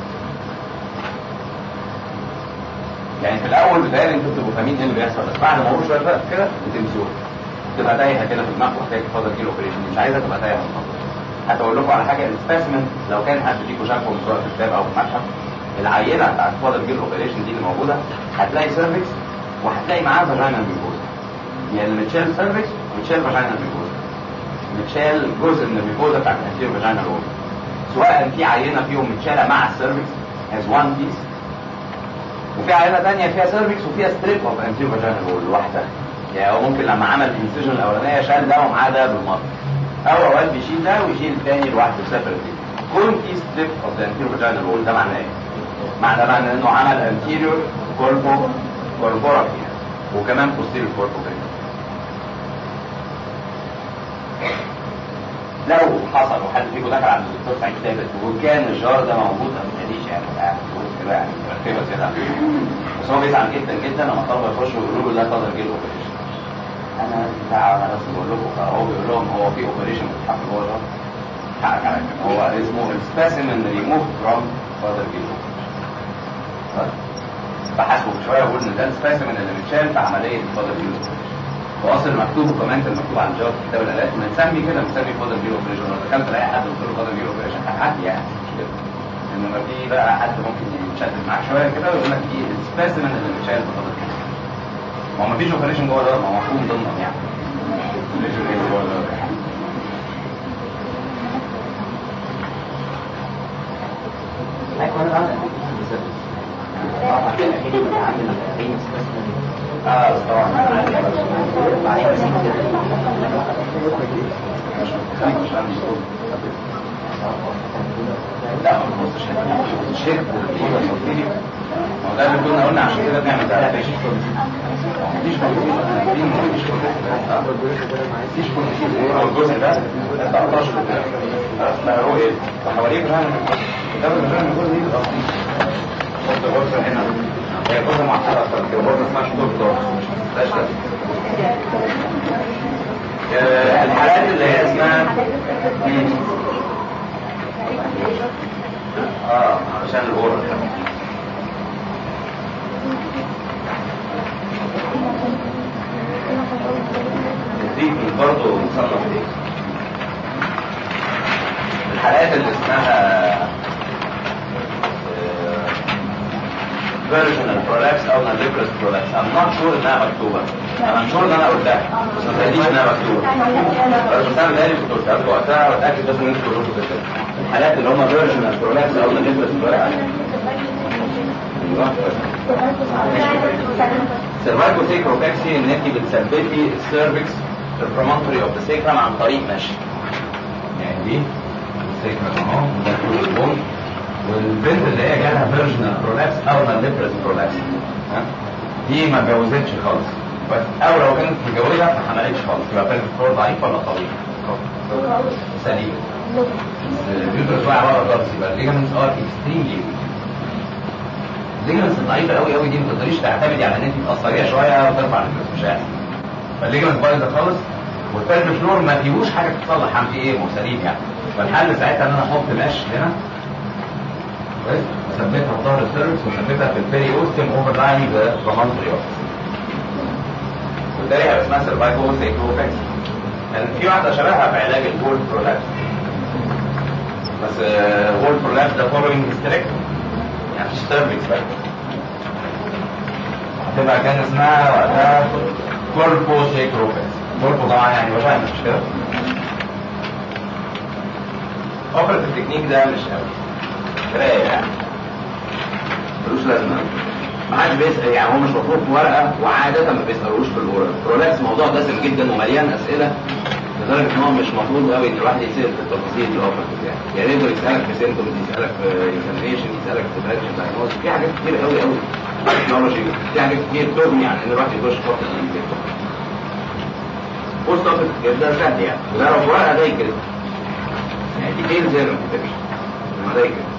يعني في الاول بتهيألي انتوا بتبقوا فاهمين ايه اللي بيحصل بس بعد ما اقول شويه بقى كده بتنسوها تبقى تايهه كده في دماغك وحكايه فاضل كيلو اوبريشن مش عايزها تبقى تايهه في الموضوع هتقول لكم على حاجه السبيسمن لو كان حد فيكم شافه سواء في كتاب او في متحف العينه بتاعت فاضل جيل اوبريشن دي اللي موجوده هتلاقي سيرفكس وهتلاقي معاها فاجينا بيكوز يعني متشال سيرفكس ومتشال فاجينا بيكوز متشال جزء من البيكوزا بتاعت الانتير فاجينا رول سواء في عينه فيهم متشاله مع السيرفكس از وان بيس وفي عينه ثانيه فيها سيرفكس وفيها ستريب اوف انتير فاجينا رول لوحدها يعني هو ممكن لما عمل الانسيجن الاولانيه شال ده ومعاه ده بالمره او اوقات بيشيل ده ويشيل الثاني لوحده سيبرتلي كون في ستيب اوف ذا انتيريور فاجينال وول ده معناه ايه؟ معنى معنى انه عمل انتيريور كوربو كوربورابي وكمان بوستيريور كوربو لو حصل وحد فيكم دخل على الدكتور سعيد ثابت وكان الجار ده موجود ما تخليش يعني قاعد كده يعني مرتبه كده بس هو بيزعل جدا جدا لما الطلبه يخشوا يقولوا له لا تقدر جيل اوبريشن انا بتاع انا بس بقول لكم هو بيقول لهم هو في اوبريشن بتتحط جوه ده حقك على كده هو اسمه السبيسيمن ريموف فروم فاذر جيل بحثوا شويه وقول ان ده السبيسيمن اللي متشال في عمليه فاذر جيل واصل المكتوب الكومنت المكتوب على الجواب في كتاب الالات بنسمي كده بنسمي فاذر جيل اوبريشن لو دخلت الاقي حد قلت له فاذر جيل اوبريشن هتعدي يعني مش كده انما في بقى حد ممكن يتشدد معاك شويه كده ويقول لك دي السبيسيمن اللي متشال في فاذر جيل ما هو مفيش اوبريشن جوه ده ما هو مفهوم ضمن يعني اوبريشن ايه جوه ده اه طبعا لا ما تبصش الشرك والدين هو ده اللي كنا قلنا عشان كده بنعمل ده مفيش مفيش مفيش هو الجزء ده 19 لا هو ايه حواليه بقى ده بقى الجزء دي حط غرفه هنا هي غرفه معطله اكتر كده غرفه اسمها شطور دور مش الحالات اللي هي اسمها اه عشان الغرفه التريتمنت برضه مصنف ايه الحالات اللي اسمها فيرجنال برولابس او ناليبرس برولابس I'm not sure انها مكتوبه انا sure ان انا قلتها بس ما تقوليش انها مكتوبه بس انا مالي كنت قلتها لكم وقتها واتاكد بس ان انتوا تقولوا كده الحالات اللي هم فيرجنال برولابس او ناليبرس برولابس سيرفايكو سيكروباكسي ان انت بتثبتي السيرفكس في البرومونتري اوف ذا سيكرم عن طريق مشي يعني دي السيكرم اهو وده كل البون والبنت اللي هي جالها فيرجنال برولابس او ناليبرس برولابس دي ما اتجوزتش خالص بس او لو كانت متجوزه ما حملتش خالص يبقى بنت فلور ضعيف ولا طويل؟ سليم البيوترس واقع بره الضرس يبقى الليجمنتس ار اكستريملي الليجمنتس الضعيفه قوي قوي دي ما تقدريش تعتمدي على ان انت تقصريها شويه وترفع الفلوس مش هيحصل فالليجمنت بايظه خالص والبلف فلور ما فيهوش حاجه تتصلح عن في ايه مو سليم يعني فالحل ساعتها ان انا احط مش هنا كويس وثبتها في ظهر السيرفكس وثبتها في البيري اوستم اوفر لاين ذا برومونتري وبالتالي هيبقى اسمها سيرفايكو سيكروفاكس يعني في واحده شبهها في علاج البول برولابس بس وول برولابس ده فولوينج هيستريكتومي يعني مفيش سيرفكس بقى هتبقى كان اسمها وقتها كوربو سيكروفاكس كوربو طبعا يعني وجع مش كده اوبرت التكنيك ده مش قوي قرايه يعني ملوش لازمه ما حدش بيسال يعني هو مش مطلوب في ورقه وعاده ما بيسالوش في الاورال برولابس موضوع دسم جدا ومليان اسئله لدرجه ان هو مش مطلوب قوي ان الواحد يسال في التفاصيل دي اوفر يعني يعني يقدر يسالك في سيمتومز يسالك في اكزامينشن يسالك في دايركشن دايجنوز في حاجات كتير قوي قوي تكنولوجي في حاجات كتير تغني عن ان الواحد يخش في وقت بوست اوفيس ده سهل يعني وده لو في ورقه زي كده يعني ديتيلز زي ما بتكتبش انما زي كده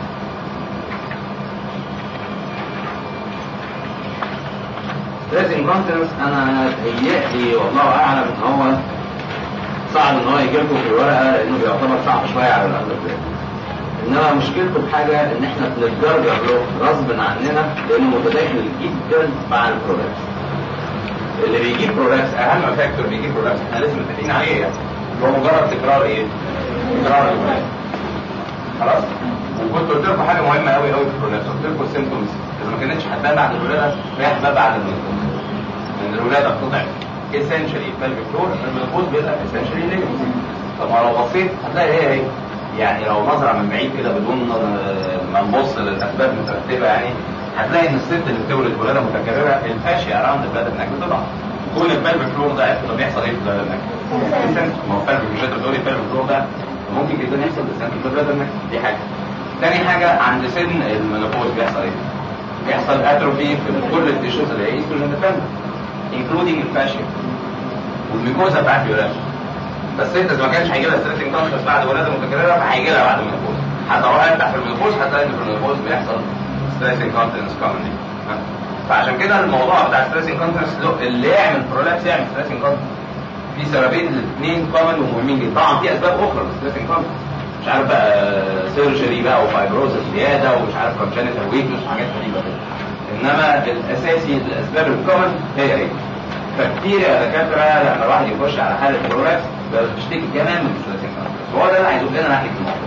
ستريس انكونتنس انا تهيألي والله اعلم ان هو صعب ان هو يجي لكم في الورقه لانه بيعتبر صعب شويه على الاندر انما مشكلته في حاجه ان احنا بنتجرجر له غصب عننا لانه متداخل جدا مع البرولابس اللي بيجيب برولابس اهم فاكتور بيجيب برولابس احنا لازم متفقين عليه يعني هو مجرد تكرار ايه؟ تكرار البرولابس خلاص؟ وكنت قلت لكم حاجه مهمه قوي قوي في البرولابس قلت لكم السيمتومز اذا ما كانتش هتبان بعد الولاده رايح بقى بعد المنقوص لان الولاده بتضعف اسينشالي pelvic فلور المنقوص بيبقى اسينشالي ليجمنت طب ما لو بصيت هتلاقي هي هي يعني لو نظره من بعيد كده بدون ما نبص للاسباب مترتبه يعني هتلاقي ان الست اللي بتولد ولاده متكرره الفاشيه اراوند البلد هناك بتضعف كون البلفيك فلور ضعف طب بيحصل ايه في البلد هناك؟ ما هو البلفيك مش انت بتقولي البلفيك فلور ده ممكن جدا يحصل ديسنت في البلد هناك دي حاجه تاني حاجه عند سن المينوبوز بيحصل ايه؟ بيحصل اتروفي في كل التيشوز اللي هي ايستروجين ديبندنت انكلودينج الفاشيا والميكوزا بتاعت الولاده بس انت اذا ما كانش هيجي لها ستريسنج كونشس بعد ولاده متكرره فهيجي لها بعد المينوبوز حتى لو انت في المينوبوز هتلاقي ان في المينوبوز بيحصل ستريسنج كونتنس كومنلي فعشان كده الموضوع بتاع ستريسنج كونتنس اللي يعمل برولابس يعمل ستريسنج كونتنس في سببين الاثنين كومن ومهمين جدا طبعا في اسباب اخرى للستريسنج كونتنس مش عارف بقى سيرجري بقى وفايبروزس زياده ومش عارف كونجنتال ويكنس وحاجات غريبه كده انما الاساسي الاسباب الكومن هي هي فكتير يا دكاتره لما الواحد يخش على حاله برولابس بتشتكي كمان من ستريسنج كونتنس وهو ده اللي هيزق لنا ناحيه الموضوع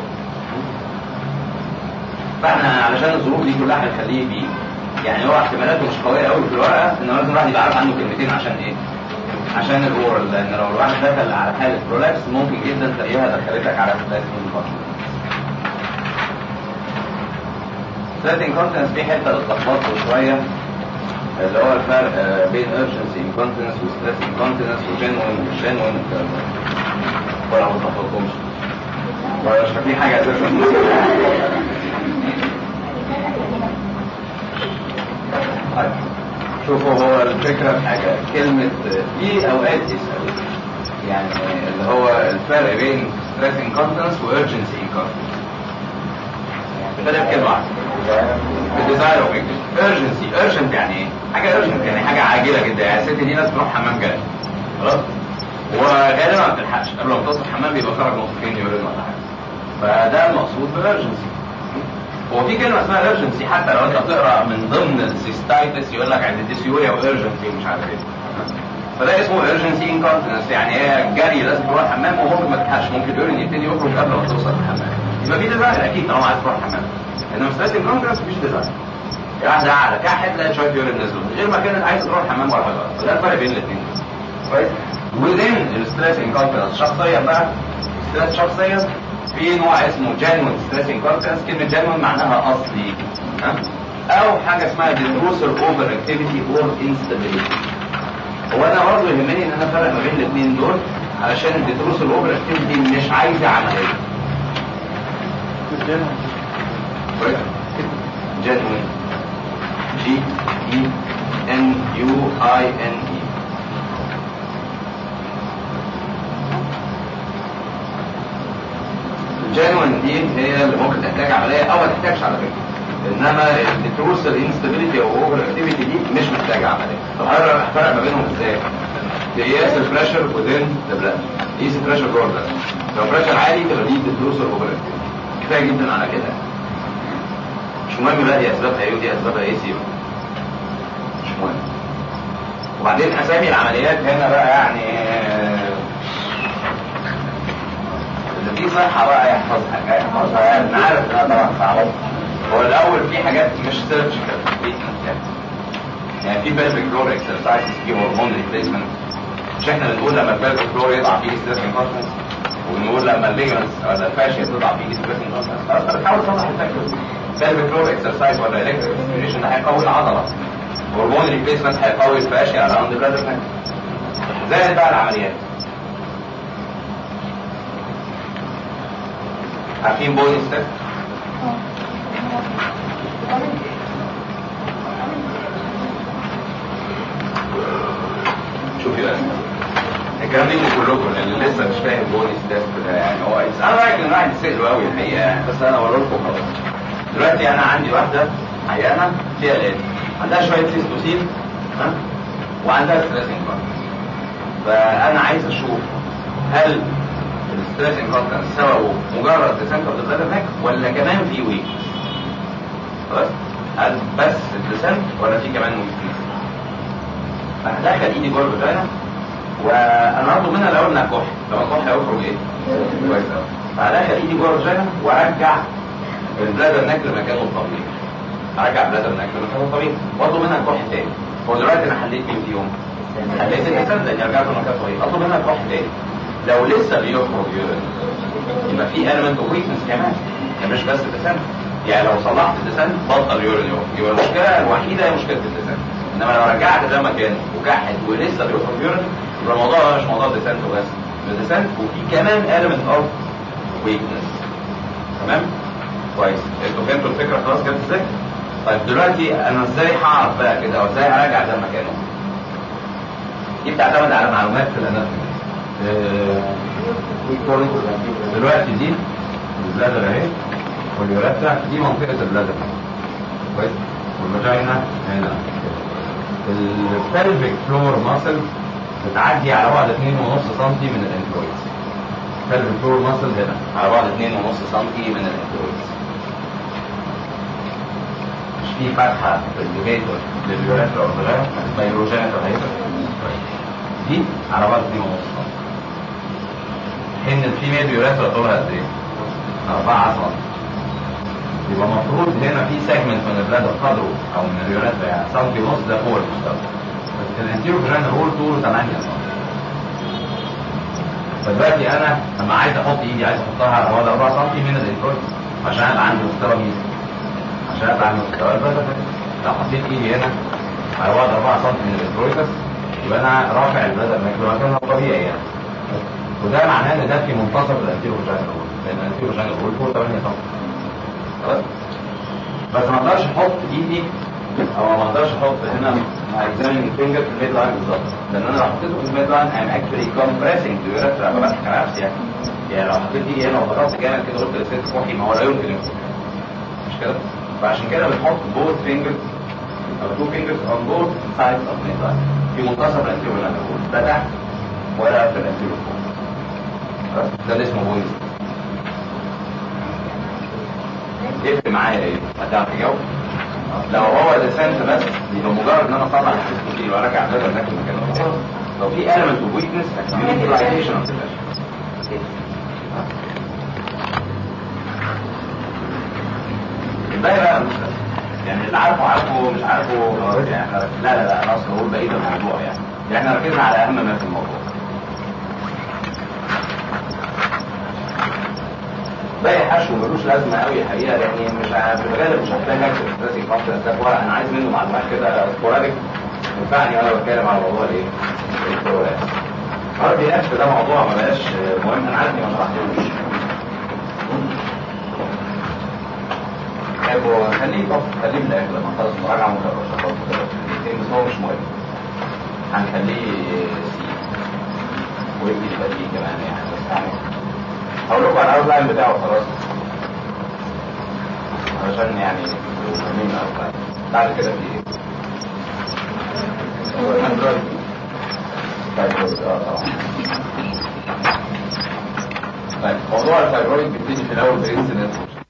فاحنا علشان الظروف دي كلها هنخليه بيه يعني هو احتمالاته مش قويه قوي في الورقه ان لازم الواحد يبقى عارف عنه كلمتين عشان ايه؟ عشان الاورال لان لو الواحد دخل على حاله برولابس ممكن جدا تلاقيها دخلتك على ستاتين ستاتين كونتنس في حته بتلخبطه شويه اللي هو الفرق بين urgency incontinence وستريس incontinence وجنوين ومش جنوين والكلام ده ولا ما تلخبطهمش ولا مش في حاجه اساسا طيب شوفوا هو الفكرة في حاجة كلمة في أوقات يسأل يعني اللي هو الفرق بين stress incontinence و urgency incontinence بدأ بكلمة واحدة الديزاير اوف urgency urgent يعني ايه؟ حاجة urgent يعني حاجة عاجلة جدا يعني الست دي ناس بتروح حمام جاي خلاص؟ وغالبا ما بتلحقش قبل ما توصل الحمام بيبقى خرج نقطتين يورين ولا حاجة فده المقصود بالurgency هو في كلمه اسمها ايرجنسي حتى لو انت بتقرا من ضمن السيستايتس يقول لك عند الديسيوريا وايرجنسي ومش عارف ايه فده اسمه ايرجنسي انكونتنس يعني هي جري لازم تروح الحمام وممكن ما تلحقش ممكن اليورين يبتدي يخرج قبل ما توصل الحمام يبقى في ديزاين اكيد طالما عايز تروح الحمام انما ستريس انكونتنس مفيش ديزاين واحده قاعده كحت لقيت شويه يورين نزلوا من غير ما كانت عايزه تروح الحمام ولا حاجه وده الفرق بين الاثنين كويس within الستريس انكونفدنس شخصيا بقى ستريس شخصيا في نوع اسمه genuine stress incontinence كلمه genuine معناها اصلي ها؟ او حاجه اسمها diffusal over activity or instability هو انا برضه يهمني ان انا افرق ما بين الاثنين دول علشان الديتروس الاوفر اكتيفيتي مش عايزه عمليه genuine G E N U I N E الجينوين دي هي اللي ممكن تحتاج عمليه او ما تحتاجش على فكره انما الديتروس الانستابيليتي او اوفر اكتيفيتي دي مش محتاجه عمليه طب انا هفرق ما بينهم ازاي؟ بقياس البريشر وذين ذا بلاد قيس البريشر جوه البلاد لو بريشر عالي تبقى دي الديتروس الاوفر اكتيفيتي كفايه جدا على كده مش مهم بقى دي اسبابها ايه ودي اسبابها ايه سيبها مش مهم وبعدين اسامي العمليات هنا بقى يعني اللي فيه صحه بقى يحفظها يحفظها يعني انا عارف انها طبعا صعبه هو الاول في حاجات مش سيرجيكال يعني في بيلفيك فلور اكسرسايز في هرمون ريبليسمنت مش احنا بنقول لما البيلفيك فلور يضعف فيه ستريس انكونشنس ونقول لما الليجمنتس ولا الفاشيا تضعف فيه ستريس انكونشنس خلاص بتحاول تصلح الفاكتورز بيلفيك فلور اكسرسايز ولا الكتريك ستيميوليشن ده هيقوي العضله هرمون ريبليسمنت هيقوي الفاشيا على اند بلاد زائد بقى العمليات عارفين بوني ستيب شوفي بقى الكلام دي كلكم اللي لسه مش فاهم بوني ستيب ده يعني هو انا رايك ان الواحد يسأله قوي الحقيقه يعني بس انا بقول لكم خلاص دلوقتي انا عندي واحده عيانه فيها لاد عندها شويه سيستوسين ها وعندها ستريس انكونتنس فانا عايز اشوف هل الستريس انكونتنس سببه مجرد ديسنت اوف ذا نيك ولا كمان في ويك خلاص هل بس الديسنت ولا في كمان ويك هدخل ايدي جوه الفاجينا وانا هطلب منها الاول انها كح لما الكح هيخرج ايه؟ كويس قوي فهدخل ايدي جوه الفاجينا وارجع البلادر ناك لمكانه الطبيعي ارجع البلادر ناك لمكانه الطبيعي واطلب منها الكح تاني هو دلوقتي انا حليت مين فيهم؟ حليت الديسنت لاني رجعت لمكانه الطبيعي اطلب منها الكح تاني لو لسه بيخرج يورين يبقى في element of weakness كمان يعني مش بس الديسنت يعني لو صلحت الديسنت بطل يورين يبقى المشكله الوحيده هي مشكله الديسنت انما لو رجعت ده مكانه وكحت ولسه بيخرج يورين يبقى الموضوع ده مش موضوع ديسنت وبس ده ديسنت وفي كمان element of weakness تمام كويس انتوا فهمتوا الفكره خلاص كده ازاي طيب دلوقتي انا ازاي هعرف بقى كده او ازاي هراجع ده مكانه دي بتعتمد على معلومات في الاناتومي دلوقتي دي البلادر اهي واليوريثرا دي منطقه البلادر كويس والفاجينا هنا البلفيك فلور ماسل بتعدي على بعد 2.5 سم من الانترويدز البلفيك فلور ماسل هنا على بعد 2.5 سم من الانترويدز مش في فتحه في الليفيتور لليوريثرا والفاجينا اسمها يوروجينيتال هيبر دي على بعد 2.5 سم ان الفيميل يوريثرا طولها قد ايه؟ 4 سم يبقى المفروض هنا في سيجمنت من البلاد قدره او من اليوريثرا يعني سنتي ونص ده فوق المستوى بس الانتيرو فيجانا هول طوله 8 سم فدلوقتي انا لما عايز احط ايدي عايز احطها على بعد 4 سم من الانترويد عشان ابقى عندي مستوى ميزي عشان ابقى عندي مستوى البلد لو حطيت ايدي هنا على بعد 4 سم من الانترويدس يبقى انا رافع البلد المكان مكانها الطبيعي يعني وده معناه ان ده في منتصف الانتيرو فاجينال هول لان الانتيرو فاجينال هول فوق 8 سم خلاص بس ما اقدرش احط ايدي او ما اقدرش احط هنا اكزامينج فينجر في الميد لاين بالظبط لان انا لو حطيته في الميد لاين ام اكشلي كومبريسنج ذا يوريثرا بمسك على نفسي يعني يعني لو حطيت ايدي هنا وضغطت جامد كده قلت للست كحي ما هو لا يمكن يمسك مش كده فعشان كده بنحط بوث فينجرز او تو فينجرز اون بوث سايدز اوف ميد لاين في منتصف الانتيرو فاجينال هول ده تحت ولا في الانتيرو فوق ده اللي اسمه بويز يفرق معايا ايه؟ هتعرف تجاوب؟ لو هو ديسنت بس يبقى مجرد ان انا اطلع السيستم وارجع ده ده مكانه لو في element of weakness you need utilization of the measure الباقي بقى مش يعني اللي عارفه عارفه عارفه مش عارفه خلاص يعني احنا لا لا لا انا اصلا بقول بقيه الموضوع يعني احنا ركزنا على اهم ما في الموضوع باقي حشو ملوش لازمه قوي الحقيقه لاني مش ع- في الغالب مش هحتاج اكتب ستاتيك فانكشن ده ورق انا عايز منه معلومات كده سبوراديك ينفعني وانا بتكلم على موضوع الايه؟ البرولاكس. ار بي اف ده موضوع ما بقاش مهم انا عارف اني ما شرحتوش. طيب هو خليه طب خليه في الاخر لما نخلص المراجعه ممكن ابقى اشرحه كده بس هو مش مهم. هنخليه سي ويمكن يبقى دي كمان يعني بس يعني هقول لكم على الاوتلاين بتاعه خلاص علشان يعني تبقوا فاهمين الاوتلاين بعد كده في ايه؟ هو الاندرويد فايبرويد اه طبعا طيب موضوع الفايبرويد بيبتدي في الاول بانسيدنت